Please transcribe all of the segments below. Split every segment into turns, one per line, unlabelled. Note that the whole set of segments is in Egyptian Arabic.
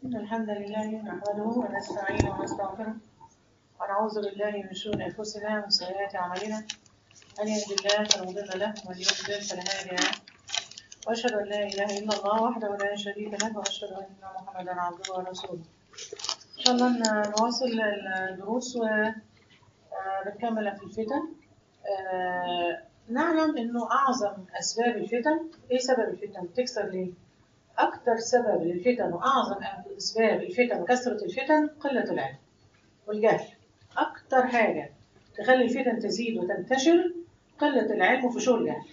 إن الحمد لله نحمده ونستعينه ونستغفره ونعوذ بالله من شرور أنفسنا ومن سيئات أعمالنا من يهد الله فلا مضل له ومن يضلل فلا هادي له وأشهد أن لا إله إلا الله وحده لا شريك له وأشهد أن محمدا عبده ورسوله إن شاء الله ن- نواصل الدروس ونكمل في الفتن آه، نعلم إنه أعظم أسباب الفتن إيه سبب الفتن؟ بتكسر ليه؟ أكثر سبب للفتن وأعظم أسباب الفتن وكثرة الفتن قلة العلم والجهل أكثر حاجة تخلي الفتن تزيد وتنتشر قلة العلم وفشول الجهل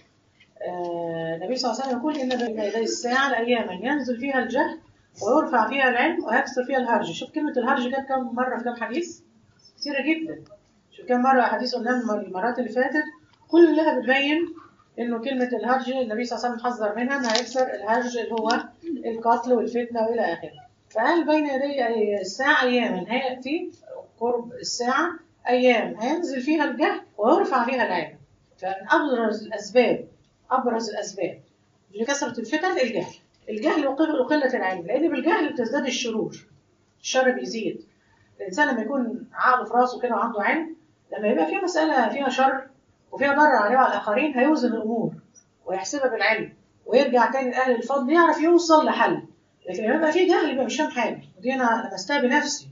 آه، النبي صلى الله عليه وسلم يقول إن بين يدي الساعة أياما ينزل فيها الجهل ويرفع فيها العلم ويكثر فيها الهرج شوف كلمة الهرج جت كم مرة في كم حديث كثيرة جدا شوف كم مرة حديث قلنا المرات اللي فاتت كلها بتبين انه كلمة الهرج النبي صلى الله عليه وسلم حذر منها انها هيكسر الهرج اللي هو القتل والفتنة والى اخره فقال بين يدي الساعة اياما هيأتي قرب الساعة ايام هينزل فيها الجهل ويرفع فيها العلم فمن ابرز الاسباب ابرز الاسباب لكثرة الفتن الجهل الجهل وقل- وقلة العلم لان بالجهل بتزداد الشرور الشر بيزيد الانسان لما يكون عقله في راسه كده وعنده علم لما يبقى فيها مسألة فيها شر وفيها ضرر عليه وعلى الآخرين هيوزن الأمور ويحسبها بالعلم ويرجع تاني لأهل الفضل يعرف يوصل لحل لكن لما يبقى فيه جهل يبقى مش فاهم حاجة ودي أنا لمستها بنفسي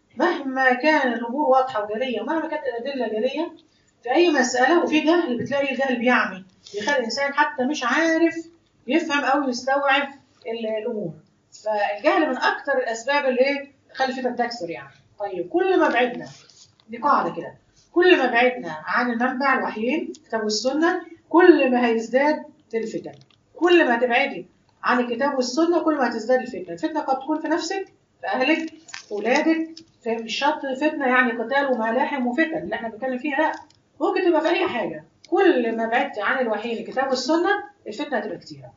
مهما كان الأمور واضحة وجلية ومهما كانت الأدلة جلية في أي مسألة وفي جهل بتلاقي الجهل بيعمي بيخلي الإنسان حتى مش عارف يفهم أو يستوعب ال- الأمور فالجهل من أكتر الأسباب اللي إيه تخلي الفتن تكسر يعني طيب كل ما بعدنا دي قاعدة كده كل ما بعدنا عن المنبع الوحيين الكتاب والسنة كل ما هيزداد الفتن كل ما تبعدي عن الكتاب والسنة كل ما هتزداد الفتنة الفتنة قد تكون في نفسك في أهلك في ولادك في مش شرط فتنة يعني قتال وملاحم وفتن اللي احنا بنتكلم فيها لا ممكن تبقى في أي حاجة كل ما بعدت عن الوحيين الكتاب والسنة الفتنة هتبقى كتيرة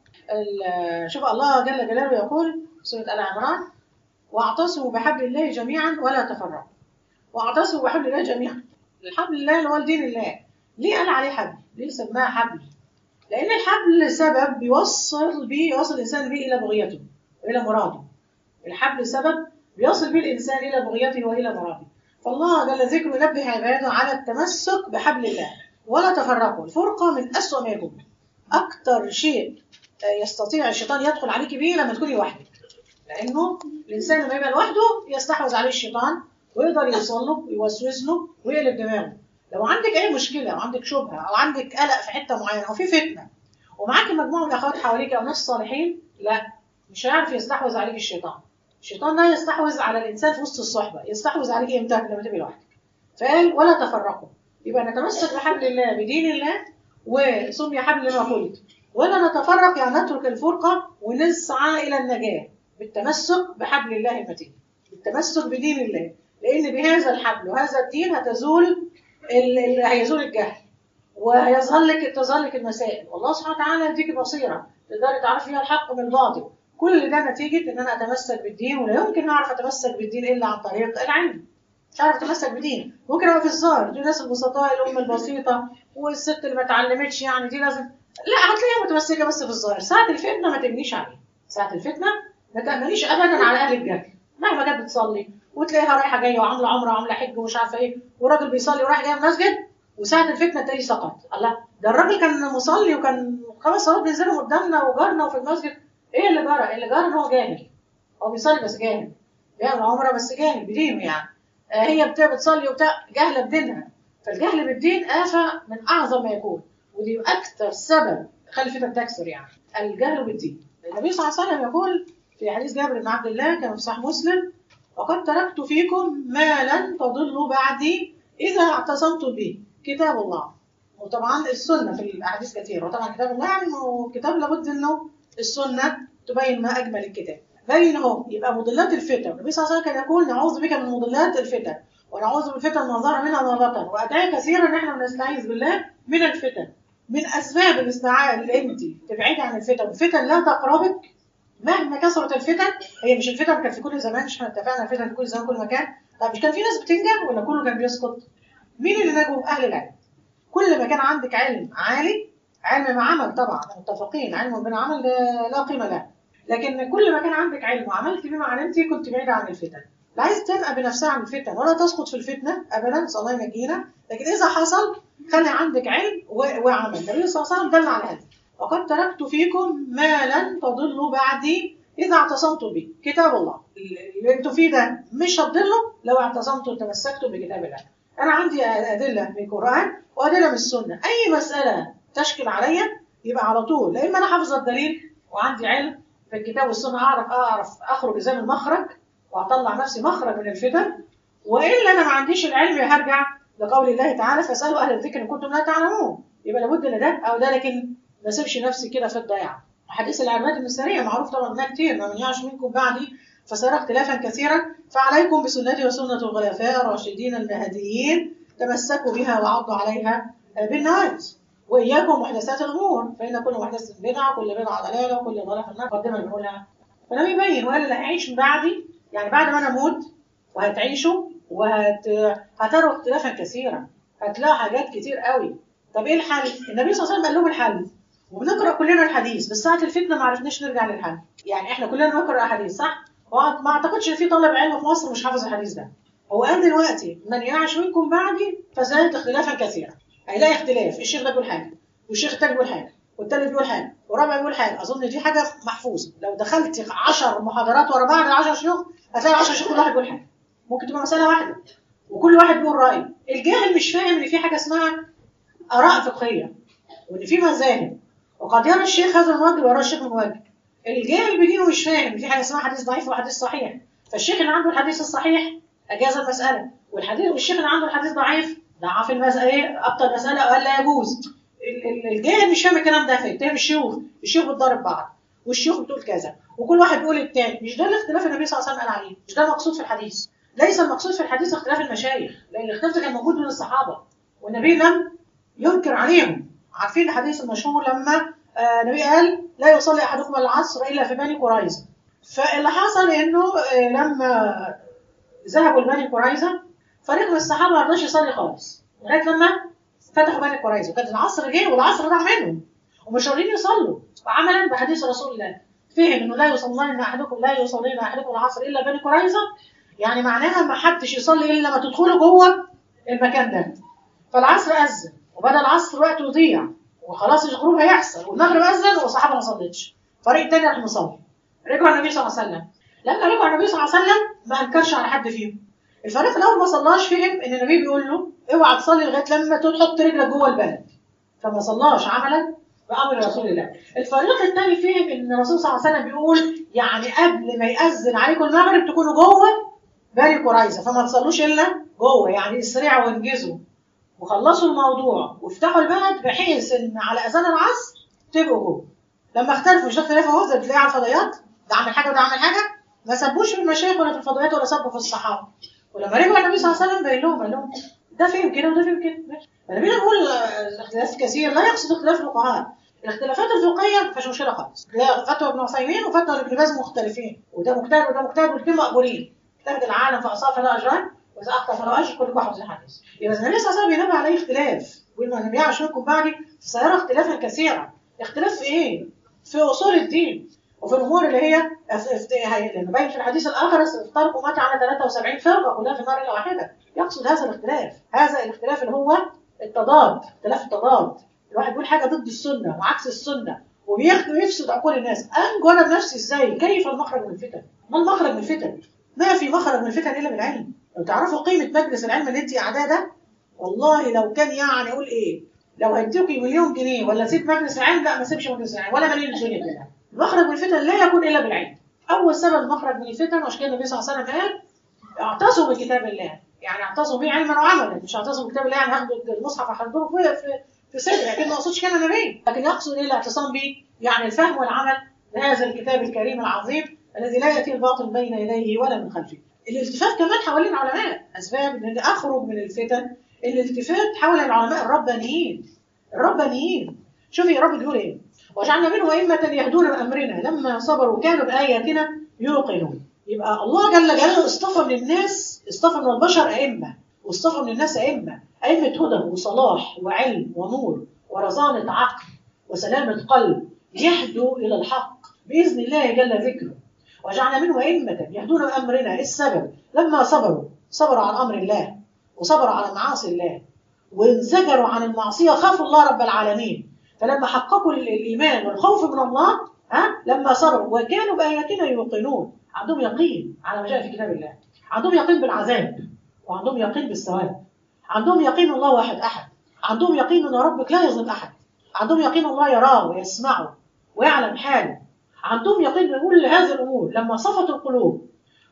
ال- شوف الله جل جلاله يقول في سورة آل عمران واعتصموا بحبل الله جميعا ولا تفرقوا واعتصموا بحبل الله جميعا الحبل الله اللي هو دين الله ليه قال عليه حبل ليه سماها حبل لان الحبل سبب بيوصل بيه يوصل الانسان بيه الى بغيته والى مراده الحبل سبب بيصل به الانسان الى بغيته والى مراده فالله جل ذكره ينبه عباده على التمسك بحبل الله ولا تفرقوا الفرقه من اسوأ ما يكون اكتر شيء آه، يستطيع الشيطان يدخل عليك به لما تكوني لوحدك لانه الانسان لما يبقى لوحده يستحوذ عليه الشيطان ويقدر يوصل له ويوسوس له ويقلب دماغه لو عندك اي مشكله او عندك شبهه او عندك قلق في حته معينه او في فتنه ومعاك مجموعه من الاخوات حواليك او ناس صالحين لا مش هيعرف يستحوذ عليك الشيطان الشيطان لا يستحوذ على الانسان في وسط الصحبه يستحوذ عليك امتى لما تبقي لوحدك فقال ولا تفرقوا يبقى نتمسك بحبل الله بدين الله وسمي حبل ما قلت ولا نتفرق يعني نترك الفرقه ونسعى الى النجاه بالتمسك بحبل الله المتين بالتمسك بدين الله لان بهذا الحبل وهذا الدين هتزول ال- ال- هيزول الجهل وهيظهر لك تظهر لك المسائل والله سبحانه وتعالى يديك بصيره تقدري تعرفي فيها الحق من الباطل كل ده نتيجه ان انا اتمسك بالدين ولا يمكن اعرف اتمسك بالدين الا عن طريق العلم مش عارف اتمسك بدين ممكن ابقى في الظاهر دي الناس البسطاء الام البسيطه والست اللي ما اتعلمتش يعني دي لازم لا هتلاقيها متمسكه بس في الظاهر ساعه الفتنه ما تبنيش عليه ساعه الفتنه ما تأمنيش ابدا على اهل الجهل مهما كانت بتصلي وتلاقيها رايحه جايه وعامله عمره وعامله حج ومش عارفه ايه وراجل بيصلي ورايح جاي المسجد وساعه الفتنه تلاقيه سقط الله ده الراجل كان مصلي وكان خمس صلوات بينزلوا قدامنا وجارنا وفي المسجد ايه اللي جرى؟ اللي جرى ان هو جاهل هو بيصلي بس جاهل بيعمل عمره بس جاهل بدينه يعني آه هي بت- بتصلي وبتاع جاهله بدينها فالجهل بالدين آفة من أعظم ما يكون ودي أكثر سبب خلي الفتن تكسر يعني الجهل بالدين النبي صلى الله عليه وسلم يقول في حديث جابر بن عبد الله كان في صحيح مسلم وقد تركت فيكم ما لن تضلوا بعدي إذا اعتصمتم به كتاب الله وطبعا السنة في الأحاديث كثيرة وطبعا كتاب الله يعني ما هو كتاب لابد إنه السنة تبين ما أجمل الكتاب بين اهو يبقى مضلات الفتن النبي صلى الله عليه وسلم كان يقول نعوذ بك من مضلات الفتن ونعوذ بالفتن ما ظهر منها وما بطن وأدعية كثيرة إن إحنا بنستعيذ بالله من الفتن من أسباب الاستعاذة اللي أنت تبعدي عن الفتن الفتن لا تقربك مهما كثرت الفتن هي مش الفتن كانت في كل زمان مش احنا اتفقنا الفتن في كل زمان كل مكان طب مش كان في ناس بتنجح ولا كله كان بيسقط مين اللي نجوا اهل العلم كل ما كان عندك علم عالي علم مع عمل طبعا متفقين علم بلا عمل لا لا قيمه له لكن كل ما كان عندك علم وعملت بما علمتي كنت بعيده عن الفتن لا عايز تنقى بنفسها عن الفتن ولا تسقط في الفتنه ابدا نسال الله ينجينا لكن اذا حصل خلي عندك علم و- وعمل النبي صلى الله عليه وسلم دل على هذا وقد تركت فيكم ما لن تضلوا بعدي اذا اعتصمتم به كتاب الله اللي انتوا فيه ده مش هتضلوا لو اعتصمتم وتمسكتم بكتاب الله انا عندي ادله من القران وادله من السنه اي مساله تشكل عليا يبقى على طول لا اما انا حافظه الدليل وعندي علم في الكتاب والسنه اعرف اعرف اخرج ازاي من المخرج واطلع نفسي مخرج من الفتن والا انا ما عنديش العلم هرجع لقول الله تعالى فاسالوا اهل الذكر ان كنتم لا تعلمون يبقى لابد ان ده او ده لكن ما اسيبش نفسي كده في الضياع حديث العماد بن سريه معروف طبعا ده كتير ما من يعش منكم بعدي فسيرى اختلافا كثيرا فعليكم بسنتي وسنه الخلفاء الراشدين المهديين تمسكوا بها وعضوا عليها بالنواجذ واياكم محدثات الامور فان كل محدثه بدعه وكل بدعه ضلاله وكل ضلاله في النار مقدمه بنقولها فلم يبين وقال اللي هيعيش من بعدي يعني بعد ما انا اموت وهتعيشوا وهتروا اختلافا كثيرا هتلاقوا حاجات كتير قوي طب ايه الحل؟ النبي صلى الله عليه وسلم قال لهم الحل وبنقرا كلنا الحديث بس ساعه الفتنه ما عرفناش نرجع للحل يعني احنا كلنا بنقرا احاديث صح؟ هو ما اعتقدش ان في طالب علم في مصر مش حافظ الحديث ده هو قال دلوقتي من يعش منكم بعدي فسيجد اختلافا كثيرا هيلاقي اختلاف الشيخ ده بيقول حاجه والشيخ التاني بيقول حاجه والتالت بيقول حاجه والرابع بيقول حاجه اظن دي حاجه محفوظه لو دخلت 10 محاضرات ورا بعض 10 شيوخ هتلاقي 10 شيوخ كل واحد بيقول حاجه ممكن تبقى مساله واحده وكل واحد بيقول رايه الجاهل مش فاهم ان في حاجه اسمها اراء فقهيه وان في مذاهب وقد يرى الشيخ هذا الموجه ويرى الشيخ الموجه الجاهل بدينه مش فاهم ان في حاجه اسمها حديث ضعيف وحديث صحيح فالشيخ اللي عنده الحديث الصحيح اجاز المساله والحديث والشيخ اللي عنده الحديث ضعيف ضعف المساله ايه ابطل المساله وقال لا يجوز ال- ال- الجاهل مش فاهم الكلام ده فيتهم الشيوخ الشيوخ بتضرب بعض والشيوخ بتقول كذا وكل واحد بيقول التاني مش ده الاختلاف النبي صلى الله عليه وسلم قال عليه مش ده المقصود في الحديث ليس المقصود في الحديث اختلاف المشايخ لان الاختلاف ده كان موجود من الصحابه والنبي لم ينكر عليهم عارفين الحديث المشهور لما آه، النبي قال لا يصلي احدكم العصر الا في بني قريظه فاللي حصل انه آه، لما ذهبوا لبني قريظه فريق من الصحابه ما رضاش يصلي خالص لغايه لما فتحوا بني قريظه وكانت العصر جه والعصر ضاع منهم ومش راضيين يصلوا وعملا بحديث رسول الله فهم انه لا يصلين احدكم لا يصلين احدكم العصر الا بني قريظه يعني معناها ما حدش يصلي الا لما تدخلوا جوه المكان ده فالعصر اذن وبدا العصر وقته يضيع وخلاص الغروب هيحصل والمغرب اذن والصحابه ما صلتش فريق تاني راح مصلي رجعوا النبي صلى الله عليه وسلم لما رجعوا النبي صلى الله عليه وسلم ما انكرش على حد فيهم الفريق الاول ما صلاش فهم ان النبي بيقول له اوعى تصلي لغايه لما تحط رجلك جوه البلد فما صلاش عملا بامر رسول الله الفريق الثاني فهم ان الرسول صلى الله عليه وسلم بيقول يعني قبل ما ياذن عليكم المغرب تكونوا جوه بني قريظه فما تصلوش الا جوه يعني اسرعوا وانجزوا وخلصوا الموضوع وافتحوا البلد بحيث ان على اذان العصر تبقوا جوه لما اختلفوا مش ده اختلاف اهو زي بتلاقيه على الفضائيات ده عمل حاجه وده عمل حاجه ما سبوش في المشايخ ولا في الفضائيات ولا سبوا في الصحابه ولما رجعوا النبي صلى الله عليه وسلم بين لهم قال لهم ده فهم كده وده فهم كده ماشي النبي بيقول آه، الاختلاف كثير لا يقصد اختلاف الفقهاء الاختلافات الفقهيه ما فيهاش مشكله خالص لا فتوى ابن عثيمين وفتوى ابن باز مختلفين وده مجتهد وده مجتهد والاثنين مقبولين اجتهد العالم فاصاب فلا اجران واذا اخطا فلا اجر كل واحد زي الحديث يبقى النبي صلى الله عليه وسلم بينبه عليه اختلاف وإن النبي عشان منكم بعدي سيرى اختلافا كثيرا اختلاف في ايه؟ في اصول الدين وفي الامور اللي هي اف- اف- هي- لأنه باين في الحديث الاخر افترق امتي على 73 فرقه كلها في النار الا واحده يقصد هذا الاختلاف هذا الاختلاف اللي هو التضاد اختلاف التضاد الواحد بيقول حاجه ضد السنه وعكس السنه وبياخد ويفسد عقول الناس انجو انا بنفسي ازاي كيف المخرج من الفتن ما المخرج من الفتن ما في مخرج من الفتن الا بالعلم لو تعرفوا قيمه مجلس العلم اللي انت قاعداه ده والله لو كان يعني اقول ايه لو هديكي مليون جنيه ولا سيب مجلس العلم لا ما سيبش مجلس العلم ولا مليون الدنيا كلها المخرج من الفتن لا يكون الا بالعلم اول سبب مخرج من الفتن وعشان كده النبي صلى الله عليه وسلم قال اعتصموا بكتاب الله يعني اعتصموا به علما وعملا مش اعتصموا بكتاب الله يعني هاخدوا المصحف احضره في في في صدري اكيد ما اقصدش كده النبي لكن يقصد ايه الاعتصام به يعني الفهم والعمل بهذا الكتاب الكريم العظيم الذي لا ياتي الباطل بين يديه ولا من خلفه الالتفات كمان حوالين العلماء اسباب ان اخرج من الفتن الالتفات حول العلماء الربانيين الربانيين شوفي يا رب بيقول ايه وجعلنا منهم ائمه يهدون بامرنا لما صبروا كانوا باياتنا يوقنون يبقى الله جل جلاله اصطفى من الناس اصطفى من البشر ائمه واصطفى من الناس ائمه ائمه هدى وصلاح وعلم ونور ورزانه عقل وسلامه قلب يهدوا الى الحق باذن الله جل ذكره وجعلنا منهم ائمه يهدون بامرنا إيه السبب لما صبروا صبروا على امر الله وصبروا على معاصي الله وانزجروا عن المعصيه خافوا الله رب العالمين فلما حققوا الايمان والخوف من الله ها لما صبروا وكانوا باياتنا يوقنون عندهم يقين على ما جاء في كتاب الله عندهم يقين بالعذاب وعندهم يقين بالثواب عندهم يقين الله واحد احد عندهم يقين ان ربك لا يظلم احد عندهم يقين الله يراه ويسمعه ويعلم حاله عندهم يقين بكل هذه الامور لما صفت القلوب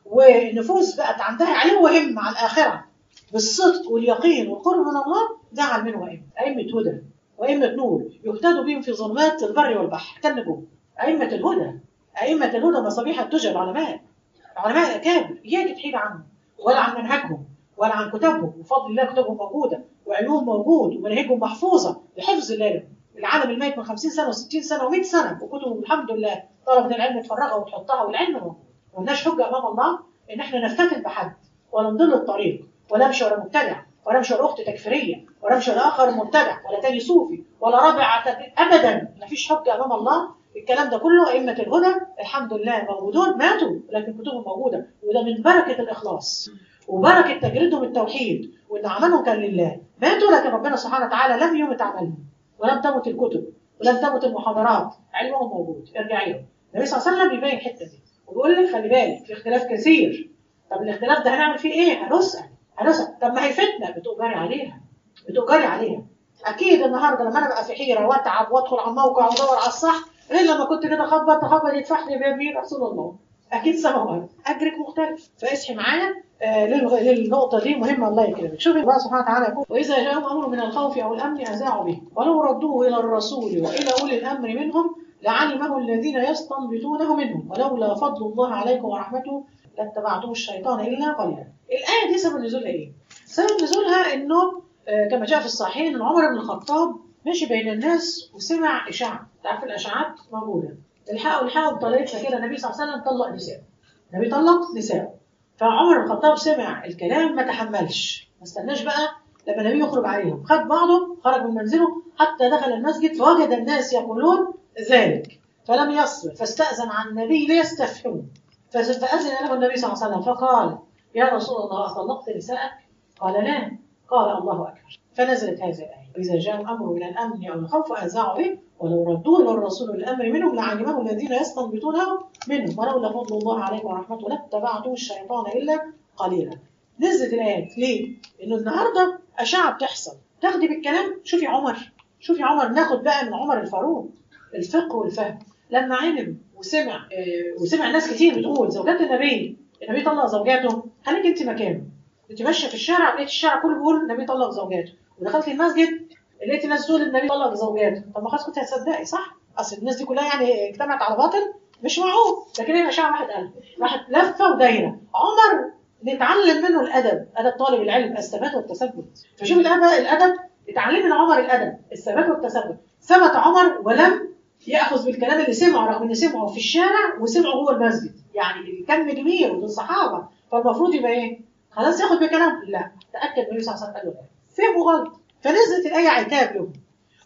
والنفوس بقت عندها علم وهم على الاخره بالصدق واليقين والقرب من الله جعل منه ائمه ائمه هدى وائمه نور يهتدوا بهم في ظلمات البر والبحر كالنجوم ائمه الهدى ائمه الهدى مصابيح التجر العلماء علماء الاكابر اياك تحيد عنهم ولا عن منهجهم ولا عن كتبهم بفضل الله كتبهم موجوده وعلوم موجود ومناهجهم محفوظه بحفظ الله العالم الميت من 50 سنه و60 سنه و100 سنه وكتبه الحمد لله طلبة العلم تفرغها وتحطها والعلم موجود ما لناش حجه امام الله ان احنا نفتتن بحد ولا نضل الطريق ولا امشي ورا مبتدع ولا امشي ورا اخت تكفيريه ولا امشي ورا اخر مبتدع ولا تاني صوفي ولا رابع ابدا ما فيش حجه امام الله الكلام ده كله ائمه الهدى الحمد لله موجودون ماتوا لكن كتبهم موجوده وده من بركه الاخلاص وبركه تجريدهم التوحيد وان عملهم كان لله ماتوا لكن ربنا سبحانه وتعالى لم يمت عملهم ولم تمت الكتب ولم تمت المحاضرات علمهم موجود ارجعي له النبي صلى الله عليه وسلم بيبين الحته دي وبيقول لك خلي بالك في اختلاف كثير طب الاختلاف ده هنعمل فيه ايه؟ هنسال هنسال طب ما هي فتنه بتؤجري عليها بتؤجري عليها اكيد النهارده لما انا بقى في حيره واتعب وادخل على الموقع وادور على الصح غير لما كنت كده خبط خبط يدفعني بيمين رسول الله اكيد سماوات اجرك مختلف فاصحي معايا آه للنقطة دي مهمة الله يكرمك شوفي الله سبحانه وتعالى يقول وإذا جاءهم أمر من الخوف أو الأمن أذاعوا به ولو ردوه إلى الرسول وإلى أولي الأمر منهم لعلمه الذين يستنبطونه منهم ولولا فضل الله عليكم ورحمته لاتبعتم الشيطان إلا قليلا الآية دي سبب نزولها إيه؟ سبب نزولها إنه آه كما جاء في الصحيحين إن عمر بن الخطاب مشي بين الناس وسمع إشاعة تعرف الإشاعات موجودة الحقوا الحقوا بطريقتنا كده النبي صلى الله عليه وسلم طلق نساء النبي طلق نساء فعمر بن الخطاب سمع الكلام ما تحملش ما استناش بقى لما النبي يخرج عليهم خد بعضه خرج من منزله حتى دخل المسجد فوجد الناس يقولون ذلك فلم يصبر فاستأذن عن النبي ليستفهموا فأذن له النبي صلى الله عليه وسلم فقال يا رسول الله طلقت نساءك؟ قال لا قال الله أكبر فنزلت هذه الآية وإذا جاء الأمر من الأمن أو الخوف أذاعوا به ولو ردوه إلى الرسول الأمر منهم لعلمه الذين يستنبطونه منهم ولولا فضل الله عليكم ورحمته لاتبعتم الشيطان إلا قليلا نزلت الآيات ليه؟ لأنه النهاردة أشعة بتحصل تاخدي بالكلام شوفي عمر شوفي عمر ناخد بقى من عمر الفاروق الفقه والفهم لما علم وسمع آه وسمع ناس كتير بتقول زوجات النبي النبي طلق زوجاته خليك انت مكانه انت ماشيه في الشارع لقيت الشارع كله بيقول النبي طلق زوجاته ودخلت المسجد لقيت الناس تقول النبي طلق زوجاته طب ما خلاص كنت هتصدقي صح اصل الناس دي كلها يعني اجتمعت على باطل مش معقول لكن هي اشاعه واحد قال راحت لفه ودايره عمر نتعلم منه الادب ادب طالب العلم الثبات والتثبت فشوف الادب الادب اتعلم من عمر الادب الثبات والتثبت ثبت عمر ولم ياخذ بالكلام اللي سمعه رغم ان سمعه في الشارع وسمعه جوه المسجد يعني كم كبير ودول صحابه فالمفروض يبقى ايه؟ خلاص ياخد بكلام لا تاكد النبي صلى الله عليه وسلم قال له فهموا غلط فنزلت الايه عتاب لهم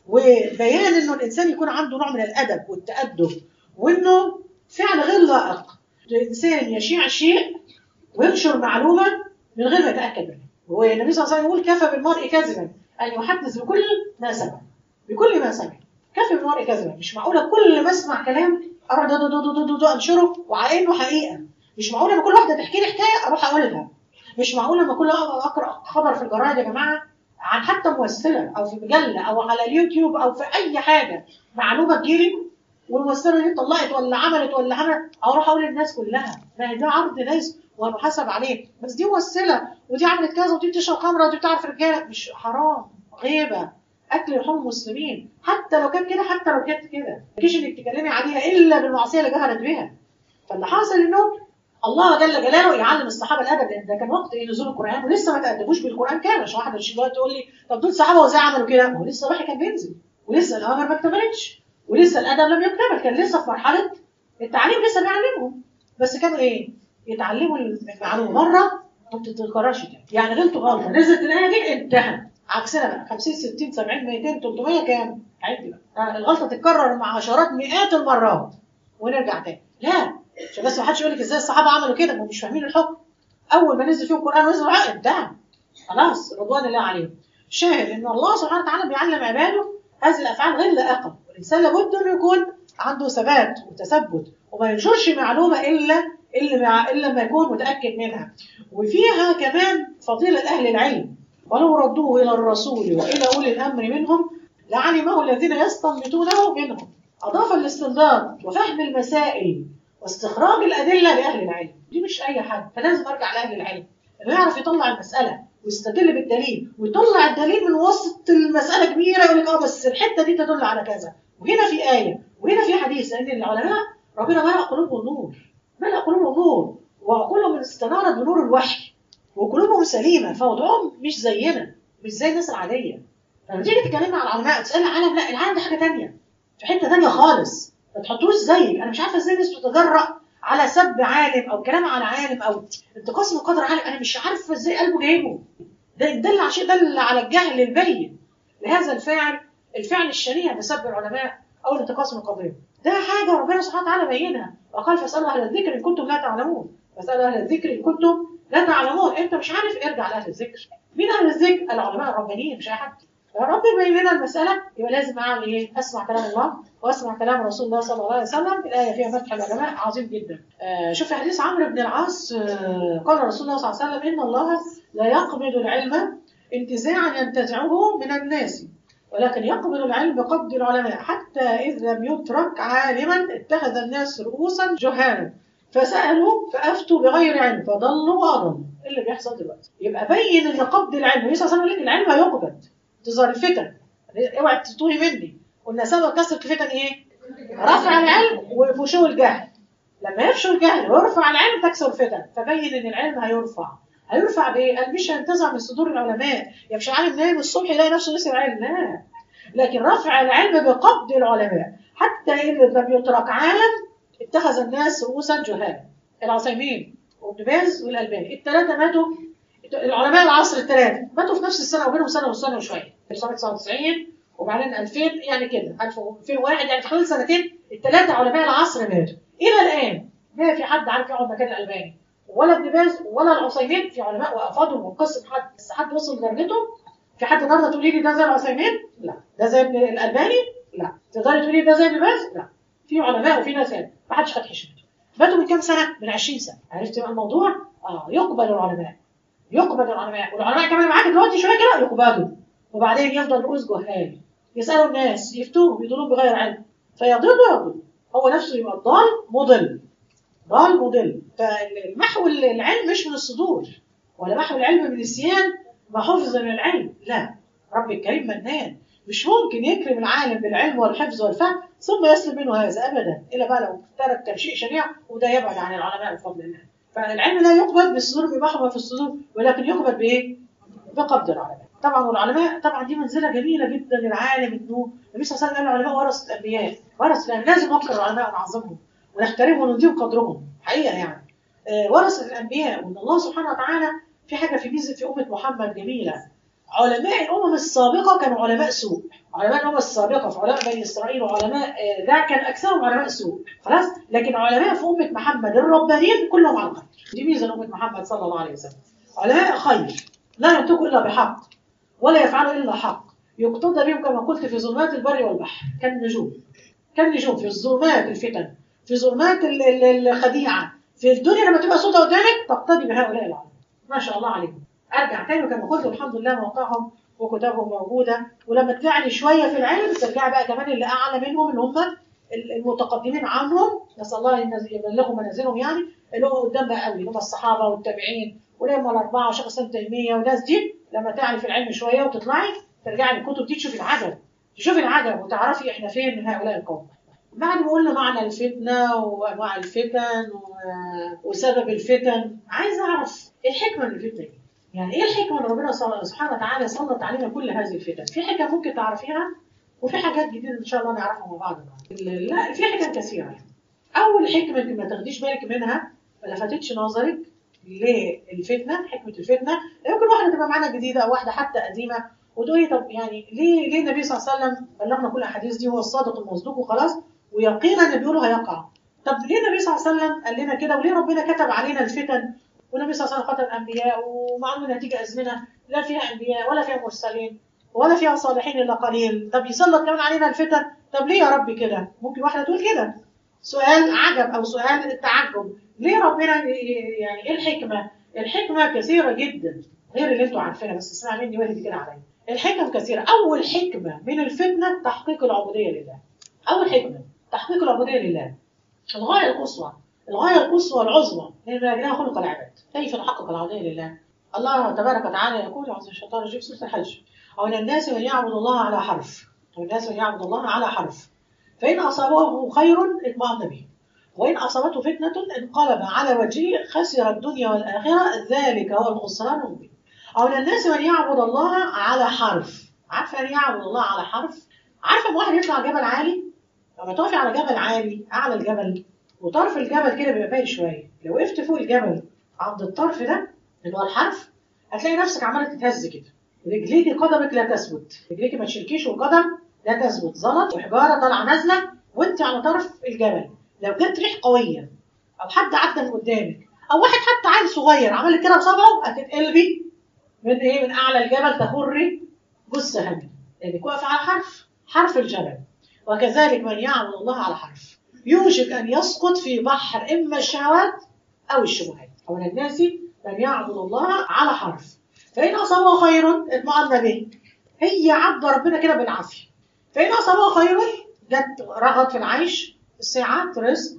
وبيان انه الانسان يكون عنده نوع من الادب والتادب وانه فعل غير لائق الانسان يشيع شيء وينشر معلومه من غير ما يتاكد منها والنبي صلى الله عليه وسلم يقول كفى بالمرء كذبا ان يحدث بكل ما سمع بكل ما سمع كفى بالمرء كذبا مش معقوله كل ما اسمع كلام اروح دو دو دو دو دو انشره وعلى انه حقيقه مش معقوله لما كل واحده تحكي لي حكايه اروح اقولها مش معقوله لما كل اقرا خبر في الجرايد يا جماعه عن حتى ممثله او في مجله او على اليوتيوب او في اي حاجه معلومه تجيلي والممثله دي طلقت ولا عملت ولا عملت اروح اقول للناس كلها ما هي ده عرض ناس ومحاسب عليه بس دي ممثله ودي عملت كذا ودي بتشرب خمره ودي بتعرف رجاله مش حرام غيبه اكل لحوم المسلمين حتى لو كانت كده حتى لو كانت كده ما تجيش انك تكلمي عليها الا بالمعصيه اللي جهلت بها فاللي حاصل انه الله جل جلاله يعلم الصحابه الادب لان ده كان وقت ايه نزول القران ولسه ما تادبوش بالقران كامل عشان واحد مش دلوقتي تقول لي طب دول صحابه وازاي عملوا كده؟ ما هو لسه الوحي كان بينزل ولسه الاوامر ما اكتملتش ولسه الادب لم يكتمل كان لسه في مرحله التعليم لسه بيعلمهم بس كانوا ايه؟ يتعلموا المعلومه مره ما بتتكررش تاني يعني غلطوا غلطه نزلت الايه دي انتهى عكسنا بقى 50 60 70 200 300 كام؟ عد بقى الغلطه تتكرر مع عشرات مئات المرات ونرجع تاني لا عشان بس ما حدش يقول لك ازاي الصحابه عملوا كده ما مش فاهمين الحكم اول ما نزل فيهم القران ونزل العقل انتهى خلاص رضوان الله عليهم شاهد ان الله سبحانه وتعالى بيعلم عباده هذه الافعال غير لائقه والانسان لابد انه يكون عنده ثبات وتثبت وما ينشرش معلومه الا الا مع الا لما يكون متاكد منها وفيها كمان فضيله اهل العلم ولو ردوه الى الرسول والى اولي الامر منهم لعلمه الذين يستنبطونه منهم اضاف الاستنباط وفهم المسائل واستخراج الادله لاهل العلم دي مش اي حد فلازم ارجع لاهل العلم انه يعرف يطلع المساله ويستدل بالدليل ويطلع الدليل من وسط المساله كبيره يقول لك اه بس الحته دي تدل على كذا وهنا في ايه وهنا في حديث لان العلماء ربنا ملأ قلوبهم نور ملأ قلوبهم نور وعقولهم استنارت بنور الوحي وقلوبهم سليمه فوضعهم مش زينا مش زي الناس العاديه لما تيجي تتكلمي عن العلماء تسالي العالم لا العالم ده حاجه ثانيه في حته ثانيه خالص ما تحطوش زيك انا مش عارفه ازاي الناس بتتجرأ على سب عالم او كلام على عالم او انتقاص من قدر عالم انا مش عارفه ازاي قلبه جايبه ده دل على شيء دل على الجهل البين لهذا الفاعل الفعل الشنيع بسب العلماء او الانتقاص من قدرهم ده حاجه ربنا سبحانه وتعالى بينها وقال فاسالوا اهل الذكر ان كنتم لا تعلمون فاسالوا اهل الذكر ان كنتم لا تعلمون انت مش عارف ارجع لاهل الذكر مين اهل الذكر العلماء الربانيين مش اي حد رب يبين لنا المساله يبقى لازم اعمل ايه اسمع كلام الله واسمع كلام رسول الله صلى الله عليه وسلم الايه فيها مدح العلماء عظيم جدا آه شوف في حديث عمرو بن العاص آه قال رسول الله صلى الله عليه وسلم ان الله لا يقبض العلم انتزاعا ينتزعه من الناس ولكن يقبض العلم بقبض العلماء حتى إذ لم يترك عالما اتخذ الناس رؤوسا جهالا فسألوا فأفتوا بغير علم فضلوا وأضلوا اللي بيحصل دلوقتي يبقى بين ان قبض العلم النبي صلى الله عليه وسلم العلم هيقبض تظهر الفتن اوعي تتوهي مني قلنا سبب كسر الفتن ايه؟ رفع العلم وفشو الجهل لما يفشو الجهل ويرفع العلم تكسر الفتن فبين ان العلم هيرفع هيرفع بايه؟ قال مش هينتزع من صدور العلماء يمشي عالم نايم الصبح يلاقي نفسه نسي العلم لا لكن رفع العلم بقبض العلماء حتى ان لم يترك عالم اتخذ الناس رؤوسا جهالا العثيمين وابن باز والالباني الثلاثه ماتوا العلماء العصر الثلاثه ماتوا في نفس السنه وبينهم سنه وسنه وشويه 1999 وبعدين 2000 يعني كده 2001 يعني في خلال سنتين الثلاثه علماء العصر ماتوا الى الان ما في حد عارف يقعد مكان الالباني ولا ابن باز ولا العثيمين في علماء وافاضوا وقصه حد بس حد وصل لدرجتهم في حد النهارده تقولي لي ده زي العثيمين؟ لا ده زي ابن الالباني؟ لا تقدري تقولي ده زي ابن باز؟ لا في علماء وفي ناس يعني ما حدش خد حشمته ماتوا من كام سنه؟ من 20 سنه عرفت بقى الموضوع؟ اه يقبل العلماء يقبل العلماء والعلماء كمان معاك دلوقتي شويه كده يقبلوا وبعدين يفضل رؤوس جهال يسالوا الناس يفتوهم يضلون بغير علم فيضل ويضل هو نفسه يبقى الضال مضل ضال مضل فالمحو العلم مش من الصدور ولا محو العلم من النسيان ما حفظ من العلم لا رب الكريم منان مش ممكن يكرم العالم بالعلم والحفظ والفهم ثم يسلب منه هذا ابدا الا بقى لو ترك شيء شنيع وده يبعد عن العلماء بفضل الله فالعلم لا يقبل بالصدور بمحو ما في الصدور ولكن يقبل بايه؟ بقبض العلماء طبعا والعلماء طبعا دي منزله جميله جدا للعالم انه النبي صلى الله عليه وسلم قال العلماء ورثه الانبياء ورثه الانبياء لازم نوقر العلماء ونعظمهم ونحترمهم ونديهم قدرهم حقيقه يعني آه ورثه الانبياء وان الله سبحانه وتعالى في حاجه في ميزه في امه محمد جميله علماء الامم السابقه كانوا علماء سوء علماء الامم السابقه في علماء بني اسرائيل وعلماء آه ده كان اكثرهم علماء سوء خلاص لكن علماء في امه محمد الربانيين كلهم على الخير دي ميزه لامه محمد صلى الله عليه وسلم علماء خير لا ينطقوا الا بحق ولا يفعلوا الا حق يقتضى بهم كما قلت في ظلمات البر والبحر كالنجوم كالنجوم في الظلمات الفتن في ظلمات الخديعه في الدنيا لما تبقى صوتها قدامك تقتدي بهؤلاء العلماء ما شاء الله عليهم ارجع تاني وكما قلت الحمد لله موقعهم وكتابهم موجوده ولما تفعلي شويه في العلم ترجعي بقى كمان اللي اعلى منهم اللي هم المتقدمين عنهم نسال الله ان يبلغوا منازلهم يعني اللي هم قدام بقى قوي اللي هم الصحابه والتابعين ولما الاربعه وشيخ الاسلام تيميه والناس دي لما تعرف العلم شويه وتطلعي ترجعي للكتب دي تشوفي العجب تشوفي العجب وتعرفي احنا فين من هؤلاء القوم بعد ما قلنا معنى الفتنه وانواع الفتن و... وسبب الفتن عايز اعرف ايه الحكمه من الفتنه دي يعني ايه الحكمه اللي ربنا سبحانه وتعالى سلط علينا كل هذه الفتن في حكم ممكن تعرفيها وفي حاجات جديده ان شاء الله نعرفها مع بعض لا في حكم كثيره يعني. اول حكمه يمكن ما تاخديش بالك منها ما لفتتش نظرك للفتنه حكمه الفتنه يمكن واحده تبقى معانا جديده او واحده حتى قديمه وتقولي طب يعني ليه ليه النبي صلى الله عليه وسلم بلغنا كل الاحاديث دي هو الصادق المصدوق وخلاص ويقينا اللي بيقوله هيقع طب ليه النبي صلى الله عليه وسلم قال لنا كده وليه ربنا كتب علينا الفتن والنبي صلى الله عليه وسلم قتل انبياء ومع انه نتيجه ازمنه لا فيها انبياء ولا فيها مرسلين ولا فيها صالحين الا قليل طب يسلط كمان علينا الفتن طب ليه يا رب كده ممكن واحده تقول كده سؤال عجب او سؤال التعجب ليه ربنا يعني ايه الحكمه الحكمه كثيره جدا غير اللي انتوا عارفينها بس اسمع مني واهدي كده عليا الحكم كثيره اول حكمه من الفتنه تحقيق العبوديه لله اول حكمه تحقيق العبوديه لله الغايه القصوى الغايه القصوى العظمى من اجلها خلق العباد كيف نحقق العبوديه لله الله تبارك وتعالى يقول عز الشيطان الرجيم سوره الحج ومن الناس من يعبد الله على حرف ومن الناس من يعبد الله على حرف فإن أصابه خير اطمأن به وإن أصابته فتنة انقلب على وجهه خسر الدنيا والآخرة ذلك هو الخسران المبين أو من الناس من يعبد الله على حرف عارفة يعني يعبد الله على حرف عارفة واحد يطلع جبل عالي لما تقفي على جبل عالي أعلى الجبل وطرف الجبل كده بيبقى باين شوية لو وقفت فوق الجبل عند الطرف ده اللي هو الحرف هتلاقي نفسك عمالة تتهز كده رجليكي قدمك لا تثبت رجليكي ما تشركيش والقدم لا تثبت زلط وحجاره طالعه نازله وانت على طرف الجبل لو جت ريح قويه او حد عدى من قدامك او واحد حتى عيل صغير عمل كده بصبعه هتتقلبي من ايه من اعلى الجبل تهري جثه هامه لانك واقفه على حرف حرف الجبل وكذلك من يعبد الله على حرف يوشك ان يسقط في بحر اما الشهوات او الشبهات او من الناس من يعبد الله على حرف فإن أصابه خير اطمأن به هي عبد ربنا كده بالعافية فإن أصابه خير جت رغد في العيش الساعات رزق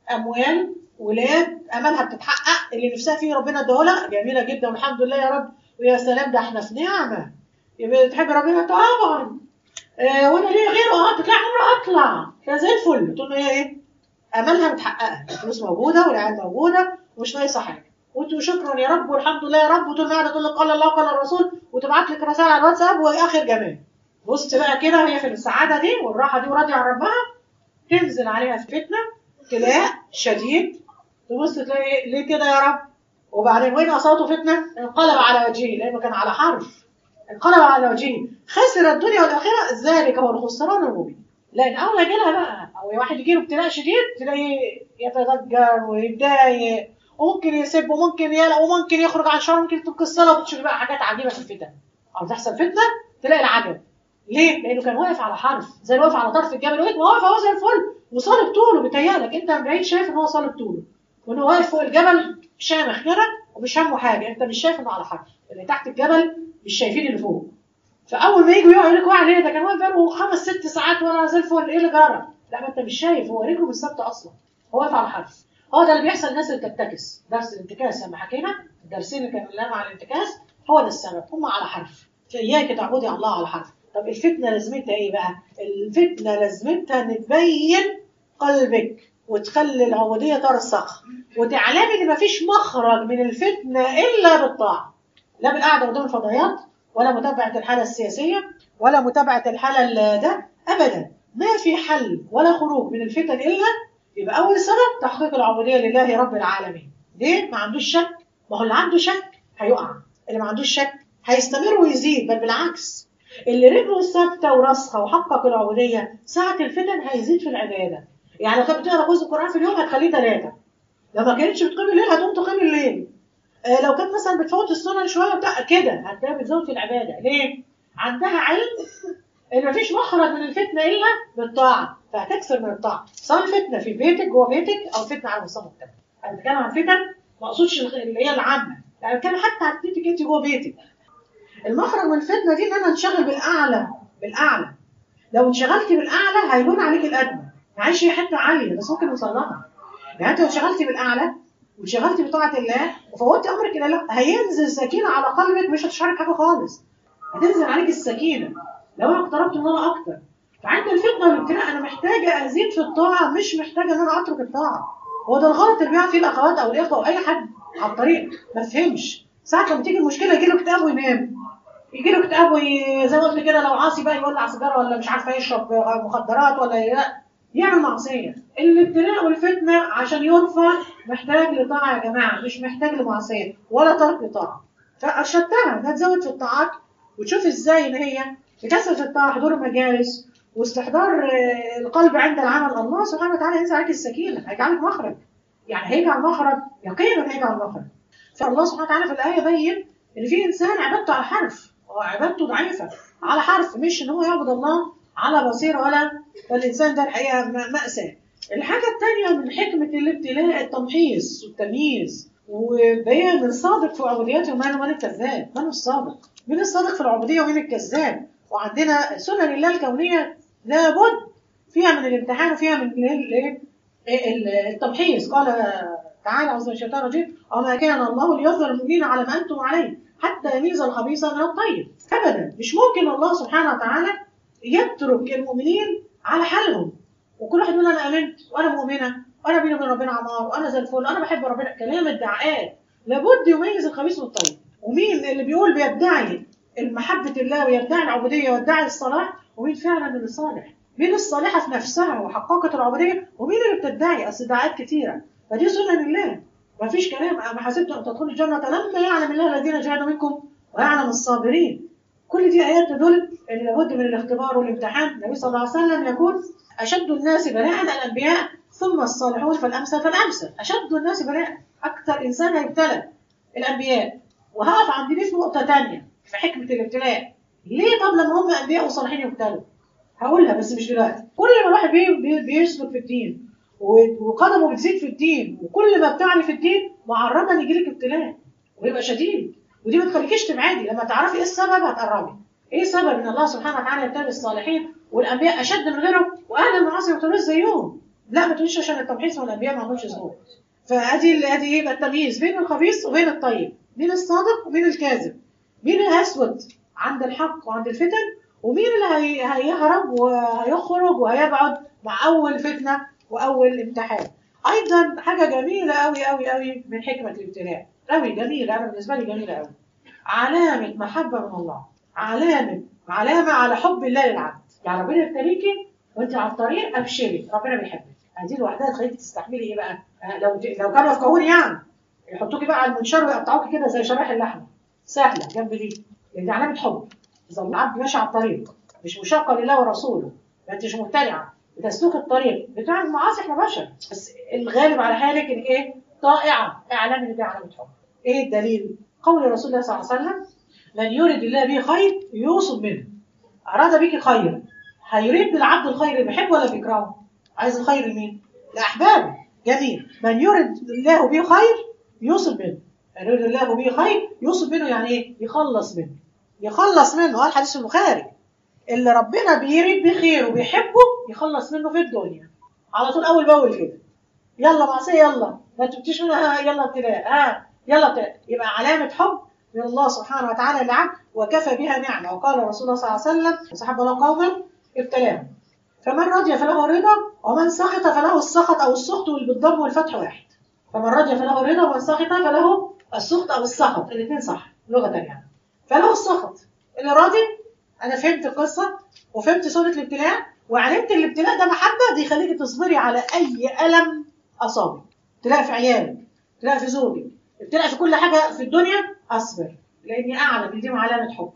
أموال ولاد أملها بتتحقق اللي نفسها فيه ربنا اداهولها جميلة جدا والحمد لله يا رب ويا سلام ده احنا في نعمة يبقى تحب ربنا طبعا آه وانا ليه غيره اه تطلع عمره اطلع يا زي الفل تقول له هي ايه املها متحققه الفلوس موجوده والعيال موجوده ومش ناقصه حاجه وانتوا شكرا يا رب والحمد لله يا رب وطول ما قاعده تقول لك قال الله وقال الرسول وتبعت لك رسائل على الواتساب واخر جمال بص بقى كده وهي في السعاده دي والراحه دي وراضيه عن ربها تنزل عليها فتنه ابتلاء شديد تبص تلاقي ليه كده يا رب وبعدين وين اصابته فتنه انقلب على وجهه لانه كان على حرف انقلب على وجهه خسر الدنيا والاخره ذلك هو الخسران المبين لان اول ما يجي لها بقى او واحد يجي له ابتلاء شديد تلاقيه يتضجر ويتضايق وممكن يسب وممكن يلا وممكن يخرج عن شر ممكن تبقى الصلاه وتشوف بقى حاجات عجيبه في الفتن او تحصل فتنه تلاقي العجب ليه؟ لانه كان واقف على حرف زي اللي واقف على طرف الجبل واقف واقف اهو زي الفل وصالب طوله بيتهيألك انت من بعيد شايف ان هو صالب طوله وانه واقف فوق الجبل شامخ كده ومش همه حاجه انت مش شايف انه على حرف اللي تحت الجبل مش شايفين اللي فوق فاول ما يجوا يقعد يقول لك واحد ايه ده كان واقف بقاله خمس ست ساعات وانا زي الفل ايه اللي جرى؟ لا ما انت مش شايف هو رجله مش ثابته اصلا هو واقف على حرف هو ده اللي بيحصل الناس اللي بتنتكس درس الانتكاس لما حكينا الدرسين اللي كانوا لنا على الانتكاس هو ده السبب هم على حرف فاياك تعبدي الله على حرف طب الفتنه لازمتها ايه بقى؟ الفتنه لازمتها ان تبين قلبك وتخلي العبوديه ترسخ وتعلمي ان مفيش مخرج من الفتنه الا بالطاعه لا بالقعده قدام الفضائيات ولا متابعه الحاله السياسيه ولا متابعه الحاله ده ابدا ما في حل ولا خروج من الفتن الا يبقى أول سبب تحقيق العبودية لله رب العالمين ليه؟ ما عندوش شك ما هو اللي عنده شك هيقع اللي ما عندوش شك هيستمر ويزيد بل بالعكس اللي رجله ثابته وراسخه وحقق العبوديه ساعه الفتن هيزيد في العباده يعني لو كانت بتقرا جزء القران في اليوم هتخليه ثلاثه لو ما كانتش بتقيم الليل هتقوم تقيم الليل آه لو كانت مثلا بتفوت السنن شويه بتاع كده هتلاقيها بتزود في العباده ليه؟ عندها علم ان مفيش مخرج من الفتنه الا بالطاعه فهتكسر من الطاعه سواء الفتنه في بيتك جوه بيتك او فتنه على مستوى المجتمع انا بتكلم عن فتن ما اقصدش اللي هي العامه انا بتكلم حتى عن بيتك انت جوه بيتك المخرج من الفتنه دي ان انا انشغل بالاعلى بالاعلى لو انشغلتي بالاعلى هيهون عليك الادنى معلش هي حته عاليه بس ممكن نوصل لها يعني انت لو انشغلتي بالاعلى وانشغلتي بطاعه الله وفوتي امرك الى الله هينزل سكينه على قلبك مش هتشعرك حاجه خالص هتنزل عليك السكينه لو انا اقتربت من الله اكتر فعند الفتنه والابتلاء انا محتاجه ازيد في الطاعه مش محتاجه ان انا اترك الطاعه هو ده الغلط اللي بيقع فيه الاخوات او الاخوه او اي حد على الطريق ما فهمش ساعه لما تيجي المشكله يجي له اكتئاب وينام يجي له اكتئاب وي... زي ما قلت كده لو عاصي بقى يولع سيجاره ولا مش عارفه يشرب مخدرات ولا ي... يعمل معصيه الابتلاء والفتنه عشان يرفع محتاج لطاعه يا جماعه مش محتاج لمعصيه ولا ترك طاعه فارشدتها انها تزود في الطاعات وتشوف ازاي ان هي بكثره الطاعه حضور المجالس واستحضار آه، القلب عند العمل الله سبحانه وتعالى ينزل عليك السكينه هيجعلك مخرج يعني هيجعل مخرج يقينا هيجعل مخرج فالله سبحانه وتعالى في الايه بين ان في انسان عبادته على حرف وعبادته ضعيفه على حرف مش ان هو يعبد الله على بصيره ولا فالانسان ده الحقيقه م- ماساه الحاجه الثانيه من حكمه الابتلاء التمحيص والتمييز وبيان الصادق في عبوديته ومن من الكذاب من الصادق من الصادق في العبوديه ومن الكذاب وعندنا سنن الله الكونيه لابد فيها من الامتحان وفيها من ال- ال- التمحيص قال تعالى عز وجل الشيطان الرجيم وما كان الله ليظهر المؤمنين على ما انتم عليه حتى يميز الخبيث من الطيب ابدا مش ممكن الله سبحانه وتعالى يترك المؤمنين على حالهم وكل واحد يقول انا امنت وانا مؤمنه وانا بيني وبين ربنا عمار وانا زي الفل وانا بحب ربنا كلام ادعاءات لابد يميز الخبيث من الطيب ومين اللي بيقول بيدعي المحبة الله ويدعي العبودية ويدعي الصلاح ومين فعلا من الصالح مين الصالحة في نفسها وحققت العبودية ومين اللي بتدعي أصل ادعاءات كتيرة فدي سنن الله ما فيش كلام أما حسبت أن تدخلوا الجنة لما يعلم الله الذين جاهدوا منكم ويعلم الصابرين كل دي آيات تدل أن لابد من الاختبار والامتحان النبي صلى الله عليه وسلم يقول أشد الناس بلاء الأنبياء ثم الصالحون فالأمثل فالأمثل أشد الناس بلاء أكثر إنسان هيبتلى الأنبياء وهقف عند دي في نقطة تانية في حكمة الابتلاء ليه طب لما هم أنبياء وصالحين يبتلوا هقولها بس مش دلوقتي كل ما الواحد بي- بي- بيسلك في الدين و- وقدمه بتزيد في الدين وكل ما بتعلي في الدين معرضة ان يجيلك ابتلاء ويبقى شديد ودي ما تخليكيش تبعدي لما تعرفي ايه السبب هتقربي ايه سبب ان الله سبحانه وتعالى يبتلي الصالحين والانبياء اشد من غيرهم واهل المعاصي ما تقولوش زيهم لا ما تقوليش عشان التمحيص والانبياء ما عندهمش ذنوب فادي ادي يبقى التمييز بين الخبيث وبين الطيب مين الصادق ومين الكاذب مين الاسود عند الحق وعند الفتن ومين اللي هي- هيهرب وهيخرج وهيبعد مع اول فتنه واول امتحان ايضا حاجه جميله قوي قوي قوي من حكمه الابتلاء قوي جميله انا بالنسبه لي جميله قوي علامه محبه من الله علامه علامه على حب الله للعبد يعني ربنا يبتليكي وانت على الطريق ابشري ربنا بيحبك هذه لوحدها تخليكي تستحملي ايه بقى آه، لو لو كانوا يفقهوني يعني يحطوكي بقى على المنشار ويقطعوكي كده زي شرايح اللحمه سهله جنب دي لان دي علامه حب اذا العبد ماشي على الطريق مش مشاقه لله ورسوله ما انتش مبتدعه بتسلك الطريق بتاع المعاصي احنا بشر بس الغالب على حالك ان ايه طائعه اعلام ان دي علامه حب ايه الدليل قول رسول الله صلى الله عليه وسلم من يرد الله به خير يوصب منه اراد بك خير هيريد بالعبد الخير اللي بيحبه ولا بيكرهه عايز الخير لمين لاحبابه جميل من يرد الله به خير يوصب منه من يرد الله به خير يوصب منه يعني ايه يخلص منه يخلص منه قال حديث البخاري اللي ربنا بيريد بخير وبيحبه يخلص منه في الدنيا على طول اول باول كده يلا معصيه يلا ما تبتيش منها يلا ابتلاء ها يلا ابتلاء يبقى علامه حب من الله سبحانه وتعالى للعبد وكفى بها نعمه وقال رسول الله صلى الله عليه وسلم وصحب الله قوما ابتلاهم فمن رضي فله الرضا ومن سخط فله السخط او السخط بالضم والفتح واحد فمن رضي فله الرضا ومن سخط فله السخط او السخط الاثنين صح لغه يعني فله السخط اللي راضي انا فهمت القصه وفهمت سوره الابتلاء وعرفت ان الابتلاء ده محبه دي يخليكي تصبري على اي الم اصابك ابتلاء في عيالك ابتلاء في زوجك ابتلاء في كل حاجه في الدنيا اصبر لاني اعلم ان دي علامه حب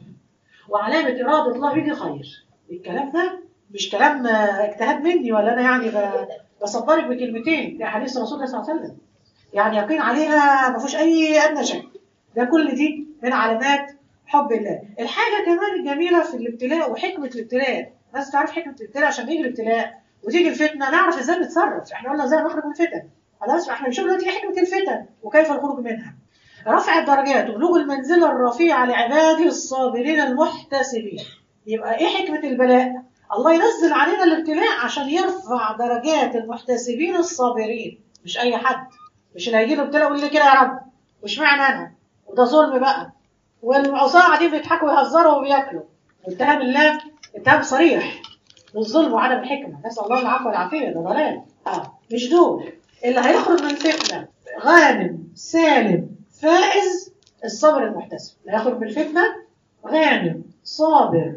وعلامه اراده الله بيدي خير الكلام ده مش كلام آه، اجتهاد مني ولا انا يعني ب- بصبرك بكلمتين ده حديث رسول الله صلى الله عليه وسلم يعني يقين عليها ما فيهوش اي ادنى شك ده كل دي من علامات حب الله الحاجه كمان الجميله في الابتلاء وحكمه الابتلاء الناس تعرف حكمه الابتلاء عشان يجي الابتلاء وتيجي الفتنه نعرف ازاي نتصرف احنا قلنا ازاي نخرج من الفتن خلاص احنا بنشوف دلوقتي حكمه الفتن وكيف الخروج منها رفع الدرجات وبلوغ المنزله الرفيعه لعباده الصابرين المحتسبين يبقى ايه حكمه البلاء الله ينزل علينا الابتلاء عشان يرفع درجات المحتسبين الصابرين مش اي حد مش اللي هيجي له ابتلاء يقول لي كده يا رب واشمعنى انا وده ظلم بقى والعصاه قاعدين بيضحكوا ويهزروا وبياكلوا اتهام الله اتهام صريح بالظلم وعدم الحكمه نسال الله العفو والعافيه ده ضلال اه مش دول اللي هيخرج من الفتنه غانم سالم فائز الصبر المحتسب اللي هيخرج من الفتنه غانم صابر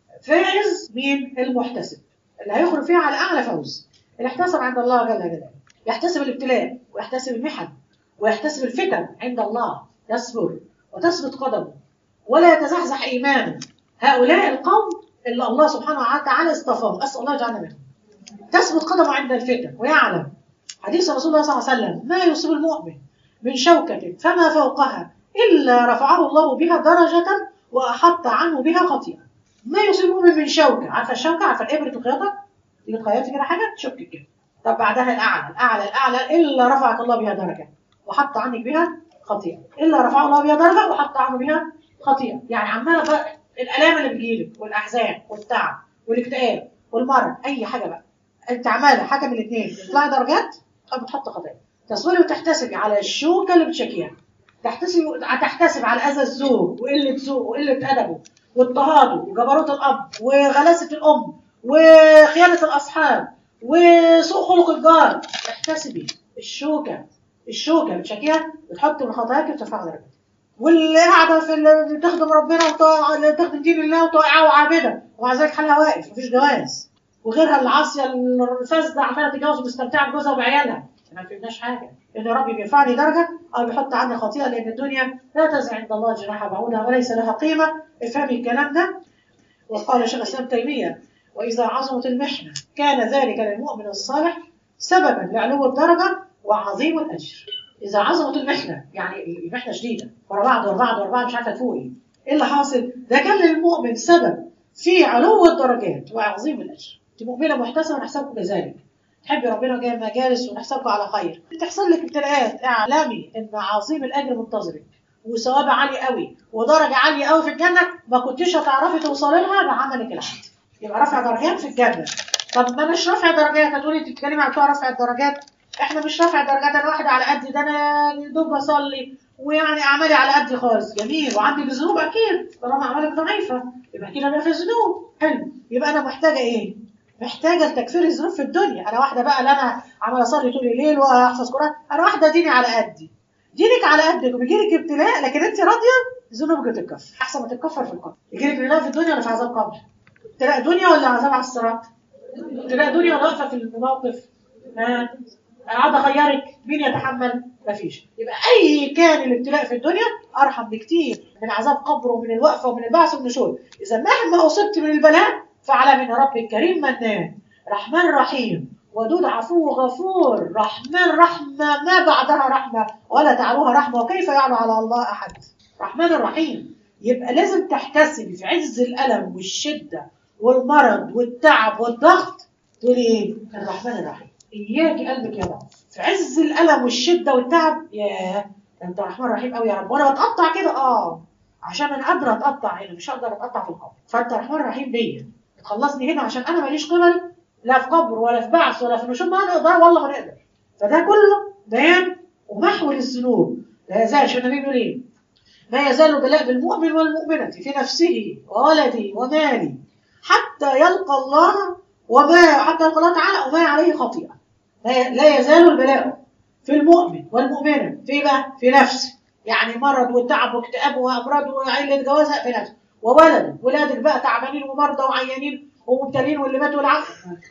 فائز مين المحتسب اللي هيخرج فيها على اعلى فوز اللي احتسب عند الله جل جلاله يحتسب الابتلاء ويحتسب المحن ويحتسب الفتن عند الله يصبر وتثبت قدمه ولا يتزحزح ايمانه هؤلاء القوم
اللي الله سبحانه وتعالى اصطفاه أسأل الله يجعلنا منهم تثبت قدمه عند الفتن ويعلم حديث رسول الله صلى الله عليه وسلم ما يصيب المؤمن من شوكة فما فوقها إلا رفعه الله بها درجة وأحط عنه بها خطيئة ما يصيب المؤمن من شوكة عارفة الشوكة عارفة الإبرة الخياطة تيجي تخيطي كده حاجة تشك كده طب بعدها الأعلى الأعلى الأعلى إلا رفعك الله بها درجة وحط عنك بها خطيئة إلا رفعه الله بها درجة وحط عنه بها خطيئة يعني عمالة بقى الآلام اللي بتجيلك والأحزان والتعب والاكتئاب والمرض أي حاجة بقى أنت عمالة حاجة من الاثنين تطلعي درجات أو بتحط خطيئة تصوري وتحتسبي على الشوكة اللي بتشكيها تحتسب تحتسب على اذى الزوج وقله ذوقه وقله ادبه واضطهاده وجبروت الاب وغلاسه الام وخيانه الاصحاب وسوء خلق الجار احتسبي الشوكه الشوكه بتشكيها بتحط من خطاياك بترفع درجات واللي قاعده في اللي بتخدم ربنا وطاعه اللي بتخدم دين الله وطائعه وعابده ومع ذلك حالها واقف مفيش جواز وغيرها العاصيه الفاسده عماله تتجوز ومستمتعه بجوزها وبعيالها ما فهمناش حاجه ان ربي بيرفعني درجه او بيحط عني خطيئه لان الدنيا لا تزع عند الله جناح بعوضها وليس لها قيمه افهمي الكلام ده وقال شيخ الاسلام تيميه واذا عظمت المحنه كان ذلك للمؤمن الصالح سببا لعلو الدرجه وعظيم الاجر اذا عظمت المحنه يعني المحنه شديده ورا بعض ورا بعض ورا بعض مش عارفه تفوقي ايه اللي حاصل ده كان للمؤمن سبب في علو الدرجات وعظيم الاجر انت مؤمنه محتسبه نحسبكم كذلك تحبي ربنا جاي مجالس ونحسبكم على خير بتحصل لك ابتلاءات اعلامي ان عظيم الاجر منتظرك وثواب عالي قوي ودرجه عاليه قوي في الجنه ما كنتيش هتعرفي توصلي لها بعملك العادي يبقى رفع درجات في الجنه طب ما مش رفع درجات هتقولي انت بتتكلمي عن بتوع رفع الدرجات احنا مش رفع درجات انا واحده على قدي ده انا يا دوب بصلي ويعني اعمالي على قدي خالص جميل وعندك ذنوب اكيد طالما اعمالك ضعيفه يبقى كده انا في ذنوب حلو يبقى انا محتاجه ايه محتاجه لتكفير الذنوب في الدنيا انا واحده بقى لا انا عماله اصلي طول الليل واحفظ قران انا واحده ديني على قدي دينك على قدك وبيجيلك ابتلاء لكن انت راضيه ذنوبك تتكفر احسن ما تتكفر في القبر يجيلك ابتلاء في الدنيا ولا في عذاب قبر ابتلاء دنيا ولا عذاب على الصراط ابتلاء دنيا ولا واقفه في الموقف ها قاعد اخيرك مين يتحمل مفيش يبقى اي كان الابتلاء في الدنيا ارحم بكتير من عذاب قبر ومن الوقفه ومن البعث والنشور اذا مهما اصبت من البلاء فاعلم ان ربك كريم منان رحمن رحيم ودود عفو غفور رحمن رحمة ما بعدها رحمة ولا تعلوها رحمة وكيف يعلو على الله أحد رحمن الرحيم يبقى لازم تحتسبي في عز الألم والشدة والمرض والتعب والضغط تقولي إيه الرحمن الرحيم إياكي قلبك يا رب في عز الألم والشدة والتعب ياه ده أنت رحمن رحيم قوي يا رب وأنا بتقطع كده آه عشان أنا قادرة أتقطع هنا مش هقدر أتقطع في القبر فأنت رحمن رحيم بيا تخلصني هنا عشان أنا ماليش قبل لا في قبر ولا في بعث ولا في نشوط ما نقدر والله ما نقدر فده كله بيان ومحو للذنوب لا يزال شو النبي بيقول ايه؟ ما يزال بلاء بالمؤمن والمؤمنة في نفسه وولده وماله حتى يلقى الله وما حتى يلقى الله تعالى وما عليه خطيئة لا يزال البلاء في المؤمن والمؤمنة في بقى في نفسه يعني مرض والتعب واكتئاب وامراض وعيلة جوازها في نفسه وولده ولادك بقى تعبانين ومرضى وعيانين ومبتلين واللي ماتوا العقل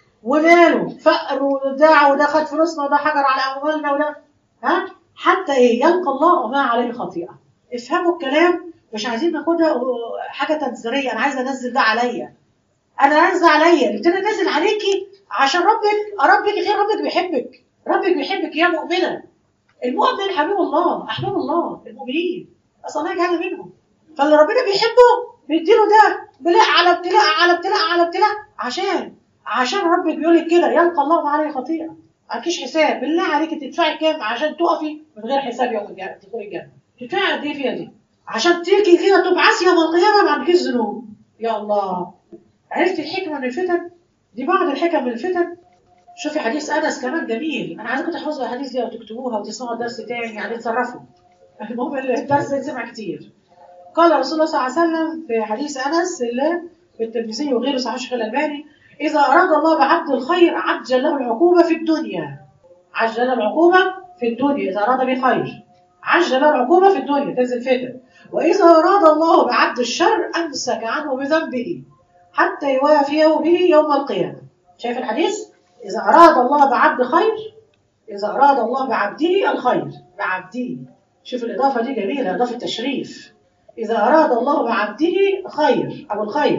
وماله فقر وداع وده خد فلوسنا وده حجر على اموالنا وده ها حتى ايه يلقى الله وما عليه خطيئه افهموا الكلام مش عايزين ناخدها حاجه تنزيريه انا عايزه انزل ده عليا انا انزل عليا قلت انا نازل عليكي عشان ربك ربك غير ربك بيحبك ربك بيحبك يا مؤمنه المؤمن حبيب الله احباب الله المؤمنين اصلا الله يجعلنا منهم فاللي ربنا بيحبه بيديله ده بلاء على ابتلاء على ابتلاء على ابتلاء عشان عشان ربك بيقول لك كده يلقى الله ما عليه خطيئه مالكيش حساب بالله عليك تدفعي كام عشان تقفي من غير حساب يوم الجنه تدخلي الجنه تدفعي قد ايه فيها دي عشان تيجي كده تبعثي يوم القيامه ما عندكيش ذنوب يا الله عرفتي الحكمه من الفتن دي بعض الحكم من الفتن شوفي حديث انس كمان جميل انا عايزاكم تحفظوا الحديث دي وتكتبوها وتسمعوا الدرس تاني يعني تصرفوا المهم الدرس ده يتسمع كتير قال رسول الله صلى الله عليه وسلم في حديث انس اللي في الترمذي وغيره صحيح الشيخ الالباني اذا اراد الله بعبد الخير عجل له العقوبه في الدنيا عجل له العقوبه في الدنيا اذا اراد به خير عجل له العقوبه في الدنيا تنزل فتن واذا اراد الله بعبد الشر امسك عنه بذنبه حتى يوافيه به يوم القيامه شايف الحديث اذا اراد الله بعبد خير اذا اراد الله بعبده الخير بعبده شوف الاضافه دي جميله اضافه تشريف إذا أراد الله بعبده خير أو الخير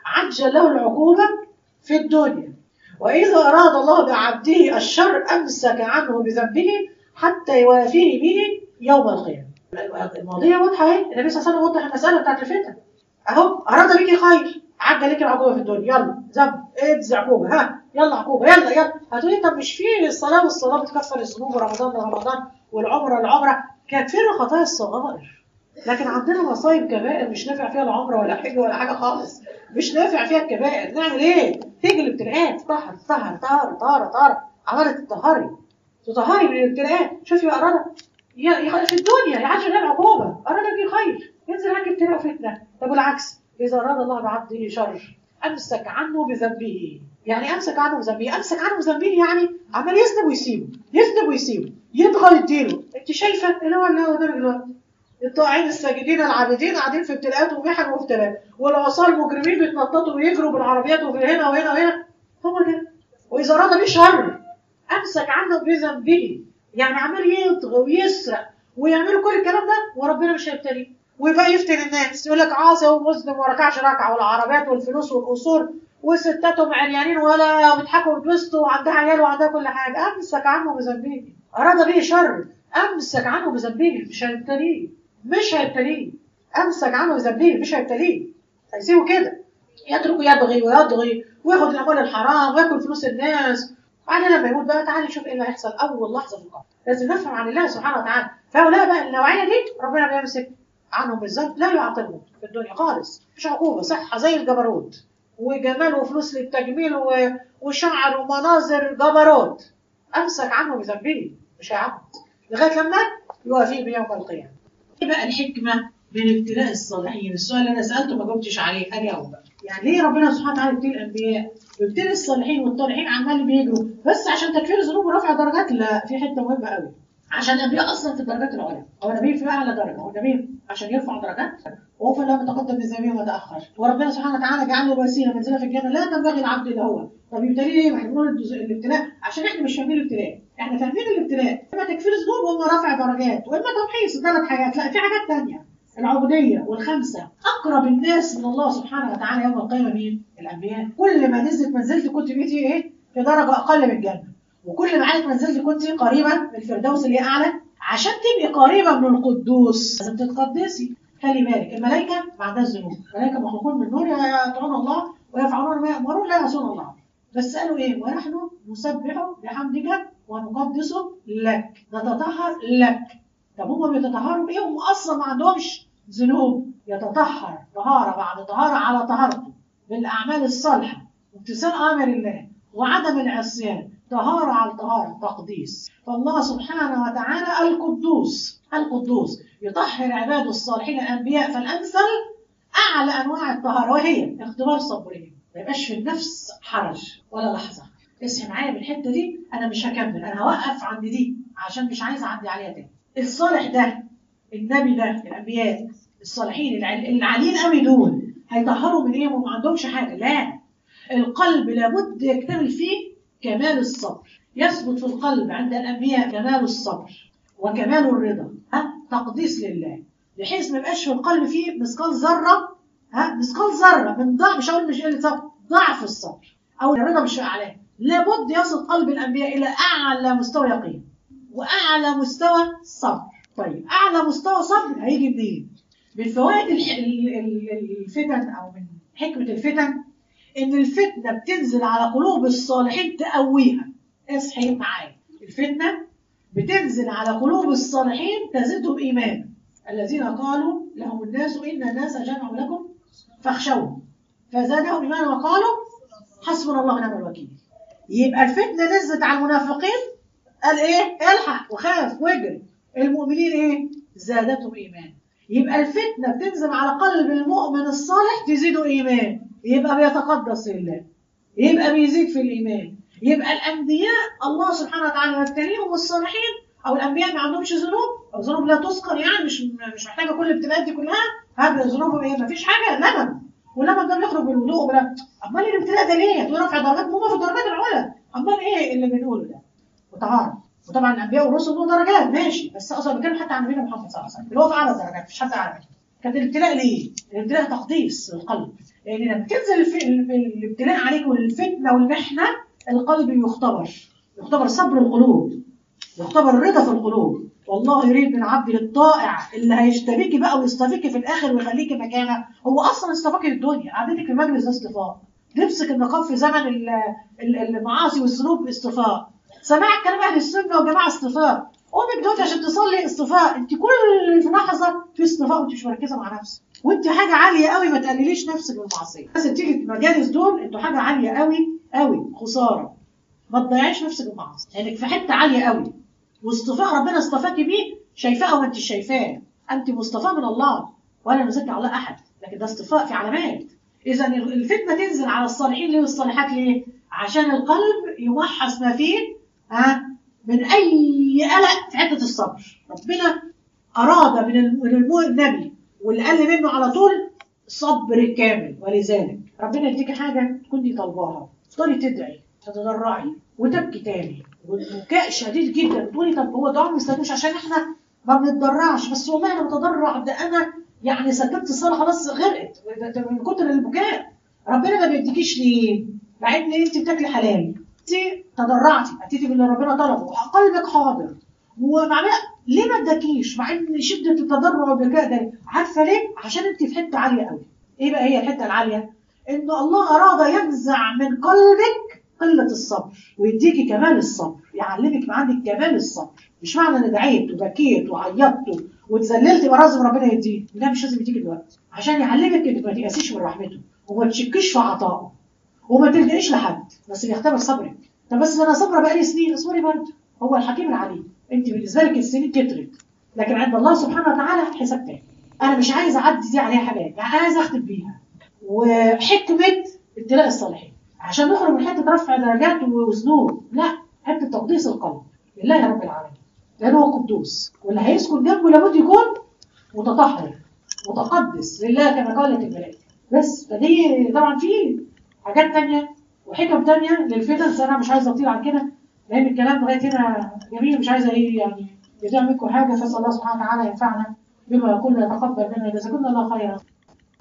عجل له العقوبة في الدنيا وإذا أراد الله بعبده الشر أمسك عنه بذنبه حتى يوافيه به يوم القيامة المواضيع واضحة اهي النبي صلى الله عليه وسلم وضح المسألة بتاعت الفتن أهو أراد بك خير عجل لك العقوبة في الدنيا يلا ذنب ادز عقوبة ها يلا عقوبة يلا يلا هتقولي طب مش في الصلاة والصلاة بتكفر الذنوب ورمضان ورمضان والعمرة العمرة كانت فين الخطايا الصغائر لكن عندنا مصايب كبائر مش نافع فيها العمرة ولا حج ولا حاجة خالص مش نافع فيها الكبائر نعمل ايه؟ تيجي الابتلاءات طهر طهر طهر طهر طهر عملت تطهري تطهري من الابتلاءات شوفي أراد يا يا في الدنيا يعجل لها العقوبة أراد بك خير ينزل عليك ابتلاء وفتنة طب والعكس إذا أراد الله بعبده شر أمسك عنه بذنبه يعني أمسك عنه بذنبه أمسك عنه بذنبه يعني عمال يذنب ويسيبه يذنب ويسيبه يدخل يديله أنت شايفة اللي هو اللي هو قدامك دلوقتي الطاعين الساجدين العابدين قاعدين في ابتلاءات ومحن وابتلاء والعصاه المجرمين بيتنططوا ويجروا بالعربيات وفي هنا وهنا وهنا هو ده واذا اراد به شر امسك عنه بذنبه يعني عمال يطغى ويسرق ويعملوا كل الكلام ده وربنا مش هيبتليه ويبقى يفتن الناس يقول لك عاصي ومسلم وركعش ركعه والعربيات والفلوس والقصور وستاتهم عريانين ولا بيضحكوا ويتبسطوا وعندها عيال وعندها كل حاجه امسك عنه بذنبه اراد به شر امسك عنه بذنبه مش هيبتليه مش هيبتليه امسك عنه بذنبه مش هيبتليه هيسيبه كده يترك يبغي ويضغي وياخد الاموال الحرام وياكل فلوس الناس بعدين لما يموت بقى تعالى نشوف ايه اللي هيحصل اول لحظه في القبر لازم نفهم عن الله سبحانه وتعالى فهؤلاء بقى النوعيه دي ربنا بيمسك عنهم بالذنب لا يعاقبهم في الدنيا خالص مش عقوبه صحه زي الجبروت وجمال وفلوس للتجميل و- وشعر ومناظر جبروت امسك عنه بذنبه مش هيعاقب لغايه لما يوافيه بيوم القيامه ايه بقى الحكمه من ابتلاء الصالحين السؤال اللي انا سالته ما جاوبتش عليه اليوم بقى يعني ليه ربنا سبحانه وتعالى يبتلي الانبياء ويبتلي الصالحين والطالحين عمال بيجروا بس عشان تكفير الذنوب ورفع درجات لا في حته مهمه قوي عشان الانبياء اصلا في الدرجات العليا هو نبي في اعلى درجه هو نبي عشان يرفع درجات وهو فلا متقدم من ذنبه وتاخر وربنا سبحانه وتعالى جعل له الوسيله منزله في الجنه لا تنبغي العبد الا هو طب يبتلي ليه؟ ما احنا بنقول الدز- الابتلاء عشان احنا مش فاهمين الابتلاء احنا فاهمين الابتلاء اما تكفير الذنوب واما رفع درجات واما تمحيص ثلاث حاجات لا في حاجات ثانيه العبودية والخمسة أقرب الناس من الله سبحانه وتعالى يوم القيامة مين؟ الأنبياء كل ما نزلت منزلتك كنت بقيتي إيه؟ في درجة أقل من الجنة وكل ما علت منزلتك كنت قريبة من الفردوس اللي هي أعلى عشان تبقي قريبة من القدوس لازم تتقدسي خلي بالك الملائكة ما عندهاش ذنوب الملائكة مخلوقون من نور يطيعون الله ويفعلون ما يأمرون لا يعصون الله بس قالوا إيه؟ ونحن نسبح بحمدك ونقدس لك نتطهر لك طب هم بيتطهروا بايه هم اصلا ما عندهمش ذنوب يتطهر طهاره بعد طهاره على طهارته بالاعمال الصالحه وامتثال امر الله وعدم العصيان طهاره على طهاره تقديس فالله سبحانه وتعالى القدوس القدوس يطهر عباده الصالحين الانبياء فالامثل اعلى انواع الطهاره وهي اختبار صبرهم ما يبقاش في النفس حرج ولا لحظه اسمع معايا من الحته دي انا مش هكمل انا هوقف عند دي عشان مش عايز اعدي عليها تاني الصالح ده النبي ده الانبياء الصالحين الع- العاليين قوي دول هيطهروا من ايه وما عندهمش حاجه لا القلب لابد يكتمل فيه كمال الصبر يثبت في القلب عند الانبياء كمال الصبر وكمال الرضا ها تقديس لله بحيث ما يبقاش في القلب فيه مثقال ذره ها مثقال ذره من ضعف مش هقول مش قله صبر ضعف الصبر او الرضا مش في اعلاه لابد يصل قلب الانبياء الى اعلى مستوى يقين واعلى مستوى صبر طيب اعلى مستوى صبر هيجي منين من فوائد الح- ال- ال- الفتن او من حكمه الفتن ان الفتنه بتنزل على قلوب الصالحين تقويها اصحي معايا الفتنه بتنزل على قلوب الصالحين تزيدهم ايمانا الذين قالوا لهم الناس ان الناس جمعوا لكم فاخشوهم فزادهم ايمانا وقالوا حسبنا الله ونعم الوكيل يبقى الفتنه نزلت على المنافقين قال ايه الحق وخاف واجري المؤمنين ايه زادتهم ايمان يبقى الفتنه بتنزل على قلب المؤمن الصالح تزيده ايمان يبقى بيتقدس لله يبقى بيزيد في الايمان يبقى الانبياء الله سبحانه وتعالى يبتليهم الصالحين او الانبياء ما عندهمش ذنوب او ذنوب لا تذكر يعني مش مش محتاجه كل الابتلاءات دي كلها هذا ذنوبهم ايه ما فيش حاجه لبن واللبن ده بيخرج بالوضوء ولا امال الابتلاء ده ليه؟ هتقول رفع درجات هم في الدرجات العلى امال ايه اللي بنقوله ده؟ وطهاره وطبعا الانبياء والرسل له درجات ماشي بس اصلا بتكلم حتى عن نبينا محمد صلى الله عليه وسلم اللي هو في اعلى الدرجات مفيش حد اعلى منه كان الابتلاء ليه؟ الابتلاء تقديس القلب لان يعني لما تنزل الف- ال- الابتلاء عليك والفتنه والمحنه القلب يختبر يختبر صبر القلوب يختبر الرضا في القلوب والله يريد من عبده الطائع اللي هيشتبكي بقى ويصطفيكي في الاخر ويخليكي مكانه هو اصلا اصطفاكي للدنيا قعدتك في مجلس ده اصطفاء لبسك النقاب في زمن ال- ال- المعاصي والذنوب اصطفاء سماع كلام اهل السنه وجماعه اصطفاء قومك دلوقتي عشان تصلي اصطفاء انت كل في لحظه في اصطفاء وانت مش مركزه مع نفسك وانت حاجه عاليه قوي ما تقلليش نفسك من المعصيه بس تيجي في المجالس دول انتوا حاجه عاليه قوي قوي خساره ما تضيعيش نفسك بالمعاصي لانك في حته عاليه قوي واصطفاء ربنا اصطفاكي بيه شايفاه وانت شايفاه انت مصطفى من الله ولا نزكي على الله احد لكن ده اصطفاء في علامات اذا الفتنه تنزل على الصالحين ليه والصالحات ليه عشان القلب يمحص ما فيه ها من اي قلق في حته الصبر ربنا اراد من الم- من الم- النبي واللي قال منه على طول صبر كامل ولذلك ربنا يديك حاجه تكوني طالباها تفضلي تدعي تتضرعي وتبكي تاني والبكاء شديد جدا تقولي طب هو دعاء ما يستجيبش عشان احنا ما بنتضرعش بس والله انا بتضرع ده انا يعني سكتت الصلاه خلاص غرقت ده- ده من كتر البكاء ربنا ما بيديكيش ليه؟ مع ان انت بتاكلي حلال انت تضرعتي اتيتي باللي ربنا طلبه وقلبك حاضر ومعناه ليه ما اداكيش مع ان شده التضرع والبكاء ده عارفه ليه؟ عشان انت في حته عاليه قوي ايه بقى هي الحته العاليه؟ ان الله اراد ينزع من قلبك قله الصبر ويديكي كمال الصبر يعلمك عندك كمال الصبر مش معنى ان دعيت وبكيت وعيطت واتذللت يبقى لازم ربنا يديك ده مش لازم يديك دلوقتي عشان يعلمك انك ما تيأسيش من رحمته وما تشكيش في عطائه وما تلجئيش لحد بس بيختبر صبرك طب بس انا صابره بقالي سنين اصبري برضه هو الحكيم العليم انت بالنسبه لك السنين كترت لكن عند الله سبحانه وتعالى حساب تاني انا مش عايزه اعدي دي عليها حاجات يعني عايزه اختم بيها وحكمه ابتلاء الصالحين عشان نخرج من حته رفع درجات وذنوب لا حته تقديس القلب لله رب العالمين لانه هو قدوس واللي هيسكن جنبه لابد يكون متطهر متقدس لله كما قالت الملائكه بس فدي طبعا في حاجات تانية وحكم تانية للفتن بس انا مش عايزه اطيل عن كده لان الكلام لغايه هنا جميل مش عايزه ايه يعني يضيع منكم حاجه فاسال الله سبحانه وتعالى ينفعنا بما يقول يتقبل منا جزاكم الله خيرا